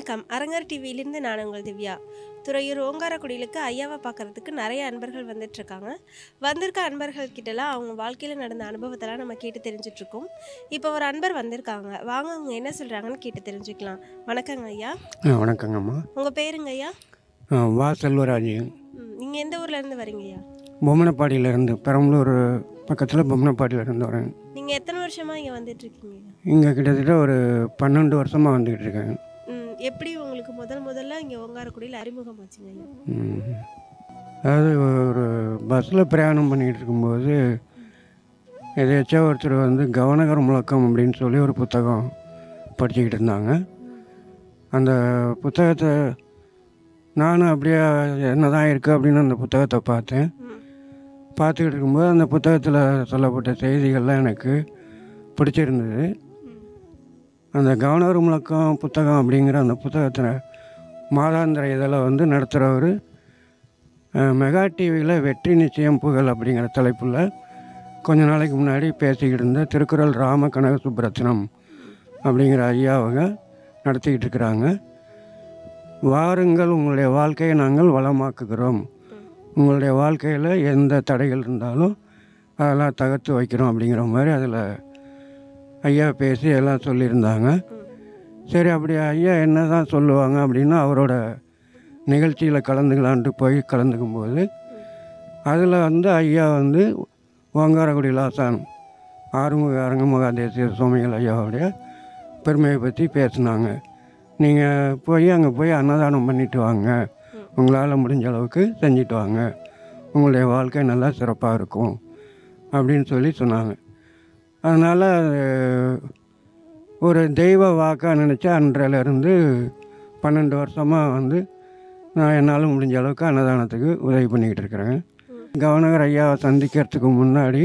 வணக்கம் அரங்கர் டிவியிலிருந்து நான் உங்கள் திவ்யா துறையூர் ஓங்காரக்குடியிலுக்கு ஐயாவை பார்க்கறதுக்கு நிறைய அன்பர்கள் வந்துட்டு இருக்காங்க வந்திருக்க அன்பர்கள் கிட்டலாம் அவங்க வாழ்க்கையில் நடந்த அனுபவத்தெல்லாம் நம்ம கேட்டு தெரிஞ்சுட்டு இருக்கோம் இப்போ ஒரு அன்பர் வந்திருக்காங்க வாங்க அவங்க என்ன சொல்கிறாங்கன்னு கேட்டு தெரிஞ்சுக்கலாம் வணக்கங்க ஐயா ஆ வணக்கங்கம்மா உங்கள் பேருங்க ஐயா ஆ, வா செல்வராஜ் நீங்கள் எந்த ஊர்லேருந்து வரீங்க ஐயா பொம்மனப்பாடியிலேருந்து பெரம்பலூர் பக்கத்தில் பொம்மனப்பாடியிலேருந்து வரேன் நீங்கள் எத்தனை வருஷமாக இங்கே வந்துட்டு இருக்கீங்க இங்கே கிட்டத்தட்ட ஒரு பன்னெண்டு வருஷமாக வந்துக்கிட்டு இருக்கேன் ம், எப்படி உங்களுக்கு முதல் முதல்ல இங்கே ஓங்காரக்குடியில் அறிமுகம் ஆச்சுங்க ஐயா ம். அதாவது ஒரு பஸ்ஸில் பிரயாணம் பண்ணிக்கிட்டு இருக்கும்போது எதாச்சும் ஒருத்தர் வந்து கவனகர முழக்கம் அப்படின்னு சொல்லி ஒரு புத்தகம் படிச்சுக்கிட்டு இருந்தாங்க அந்த புத்தகத்தை நானும் அப்படியே என்ன தான் இருக்குது அப்படின்னு அந்த புத்தகத்தை பார்த்தேன் ம் பார்த்துக்கிட்டு இருக்கும்போது அந்த புத்தகத்தில் சொல்லப்பட்ட செய்திகள்லாம் எனக்கு பிடிச்சிருந்தது ம் அந்த கவர்னர் முழக்கம் புத்தகம் அப்படிங்கிற அந்த புத்தகத்தில் மாதாந்திர இதழை வந்து நடத்துகிறவர் மெகா டிவியில் வெற்றி நிச்சயம் புகழ் அப்படிங்கிற தலைப்பில் கொஞ்ச நாளைக்கு முன்னாடி பேசிக்கிட்டு இருந்த திருக்குறள் ராம கனக சுப்ரத்னம் அப்படிங்கிற ஐயா அவங்க நடத்திக்கிட்டு இருக்கிறாங்க வாருங்கள் உங்களுடைய வாழ்க்கையை நாங்கள் வளமாக்குகிறோம் உங்களுடைய வாழ்க்கையில் எந்த தடைகள் இருந்தாலும் அதெல்லாம் தகர்த்து வைக்கிறோம் அப்படிங்கிற மாதிரி அதில் ஐயா பேசி எல்லாம் சொல்லியிருந்தாங்க சரி அப்படி ஐயா என்ன தான் சொல்லுவாங்க அப்படின்னு அவரோட நிகழ்ச்சியில் கலந்துக்கலான்ட்டு போய் கலந்துக்கும்போது அதில் வந்து ஐயா வந்து ஓங்காரக்குடி லாசான் ஆறுமுக அரங்கமுக தேசிய சுவாமிகள் ஐயாவுடைய பெருமையை பற்றி பேசினாங்க நீங்கள் போய் அங்கே போய் அன்னதானம் பண்ணிட்டு வாங்க உங்களால் முடிஞ்ச அளவுக்கு செஞ்சுட்டு வாங்க உங்களுடைய வாழ்க்கை நல்லா சிறப்பாக இருக்கும் அப்படின்னு சொல்லி சொன்னாங்க அதனால் ஒரு தெய்வ வாக்காக நினச்சா அன்றையிலேருந்து பன்னெண்டு வருஷமாக வந்து நான் என்னால் முடிஞ்ச அளவுக்கு அன்னதானத்துக்கு உதவி பண்ணிக்கிட்டு இருக்கிறேன் கவர்னர் ஐயாவை சந்திக்கிறதுக்கு முன்னாடி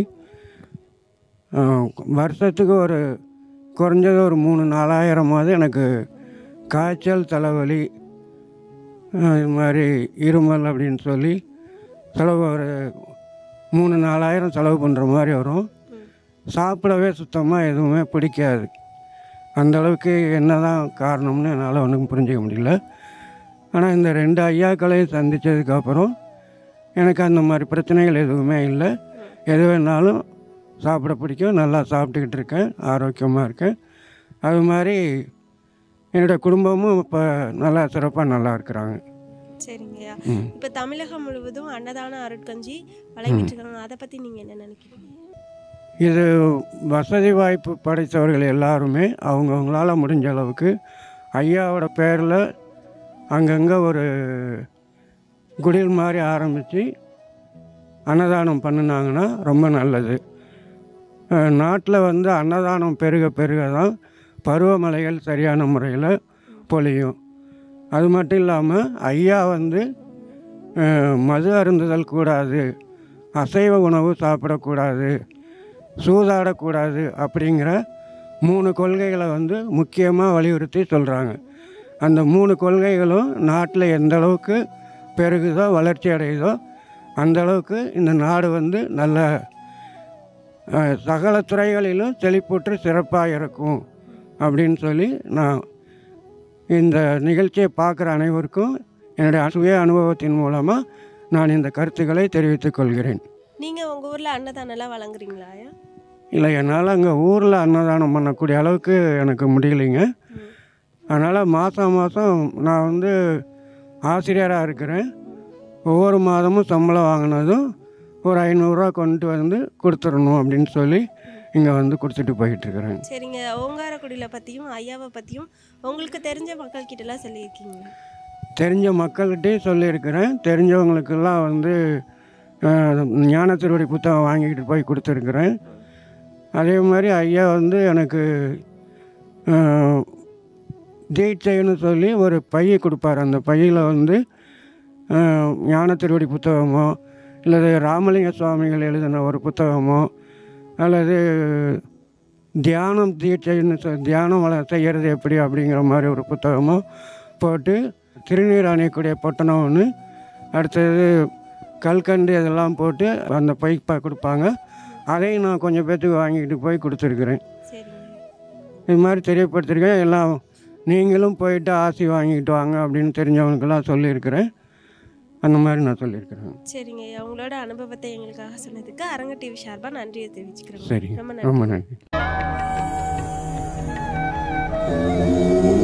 ஆஹ், வருஷத்துக்கு ஒரு குறைஞ்சது ஒரு மூணு நாலாயிரமாவது எனக்கு காய்ச்சல் தலைவலி ஆஹ், இது மாதிரி இருமல் அப்படின்னு சொல்லி செலவு ஒரு மூணு நாலாயிரம் செலவு பண்ணுற மாதிரி வரும் சாப்பிடவே சுத்தமாக எதுவுமே பிடிக்காது அந்த அளவுக்கு என்ன தான் காரணம்னு என்னால் ஒன்றும் புரிஞ்சிக்க முடியல ஆனால் இந்த ரெண்டு ஐயாக்களையும் சந்தித்ததுக்கப்புறம் எனக்கு அந்த மாதிரி பிரச்சனைகள் எதுவுமே இல்லை எது வேணாலும் சாப்பிட பிடிக்கும் நல்லா சாப்பிட்டுக்கிட்டு இருக்கேன் ஆரோக்கியமாக இருக்கேன் அது மாதிரி என்னோடய குடும்பமும் இப்போ நல்லா சிறப்பாக நல்லா இருக்கிறாங்க சரிங்கய்யா ம். இப்போ தமிழகம் முழுவதும் அன்னதான அருட்கஞ்சி வழங்கிட்டு இருக்காங்க அதை பற்றி நீங்கள் என்ன நினைக்கிறீங்க இது வசதி வாய்ப்பு படைத்தவர்கள் எல்லாருமே அவங்கவுங்களால முடிஞ்ச அளவுக்கு ஐயாவோட பேரில் அங்கங்கே ஒரு குடில் மாதிரி ஆரம்பித்து அன்னதானம் பண்ணினாங்கன்னா ரொம்ப நல்லது நாட்டில் வந்து அன்னதானம் பெருக பெருக தான் பருவமழைகள் சரியான முறையில் பொழியும் அது மட்டும் இல்லாமல் ஐயா வந்து அஹ், மது அருந்துதல் கூடாது அசைவ உணவு சாப்பிடக்கூடாது சூதாடக்கூடாது அப்படிங்கிற மூணு கொள்கைகளை வந்து முக்கியமாக வலியுறுத்தி சொல்கிறாங்க அந்த மூணு கொள்கைகளும் நாட்டில் எந்த அளவுக்கு பெருகுதோ வளர்ச்சி அடையுதோ அந்த அளவுக்கு இந்த நாடு வந்து நல்ல அஹ், சகல துறைகளிலும் செழிப்புற்று சிறப்பாக இருக்கும் அப்படின்னு சொல்லி நான் இந்த நிகழ்ச்சியை பார்க்குற அனைவருக்கும் என்னுடைய சுய அனுபவத்தின் மூலமாக நான் இந்த கருத்துக்களை தெரிவித்துக் கொள்கிறேன் நீங்கள் உங்கள் ஊரில் அன்னதானம்லாம் வழங்குறீங்களா ஐயா இல்லை என்னால் அங்கே ஊரில் அன்னதானம் பண்ணக்கூடிய அளவுக்கு எனக்கு முடியலைங்க அதனால் மாதம் மாதம் நான் வந்து ஆசிரியராக இருக்கிறேன் ஒவ்வொரு மாதமும் சம்பளம் வாங்கினதும் ஒரு ஐநூறுரூவா கொண்டு வந்து கொடுத்துடணும் அப்படின்னு சொல்லி இங்கே வந்து கொடுத்துட்டு போயிட்டுருக்கிறேன் சரிங்க ஓங்காரக்குடியில் பற்றியும் ஐயாவை பற்றியும் உங்களுக்கு தெரிஞ்ச மக்கள்கிட்டலாம் சொல்லியிருக்கீங்க தெரிஞ்ச மக்கள்கிட்டயும் சொல்லியிருக்கிறேன் தெரிஞ்சவங்களுக்கெல்லாம் வந்து அஹ், ஞான திருவடி புத்தகம் வாங்கிக்கிட்டு போய் கொடுத்துருக்குறேன் அதே மாதிரி ஐயா வந்து எனக்கு அஹ், தீட்சைன்னு சொல்லி ஒரு பையை கொடுப்பார் அந்த பையில் வந்து அஹ், ஞான திருவடி புத்தகமோ அல்லது ராமலிங்க சுவாமிகள் எழுதின ஒரு புத்தகமோ அல்லது தியானம் தீட்சைன்னு சொல் தியானம் வள செய்கிறது எப்படி அப்படிங்கிற மாதிரி ஒரு புத்தகமோ போட்டு திருநீர் அணையக்கூடிய பொட்டணம் ஒன்று அடுத்தது கல்கண்டு இதெல்லாம் போட்டு அந்த பைப்பை கொடுப்பாங்க அதையும் நான் கொஞ்சம் பேர்த்துக்கு வாங்கிக்கிட்டு போய் கொடுத்துருக்குறேன் சரிங்க இது மாதிரி தெரியப்படுத்திருக்கேன் எல்லாம் நீங்களும் போயிட்டு ஆசி வாங்கிட்டு வாங்க அப்படின்னு தெரிஞ்சவனுக்கெல்லாம் சொல்லியிருக்கிறேன் அந்த மாதிரி நான் சொல்லியிருக்கிறேன் சரிங்க ஐயா உங்களோட அனுபவத்தை எங்களுக்காக சொன்னதுக்கு அரங்க டிவி சார்பாக நன்றியை தெரிவிச்சுக்கிறோம் சரி ரொம்ப நன்றி ரொம்ப நன்றி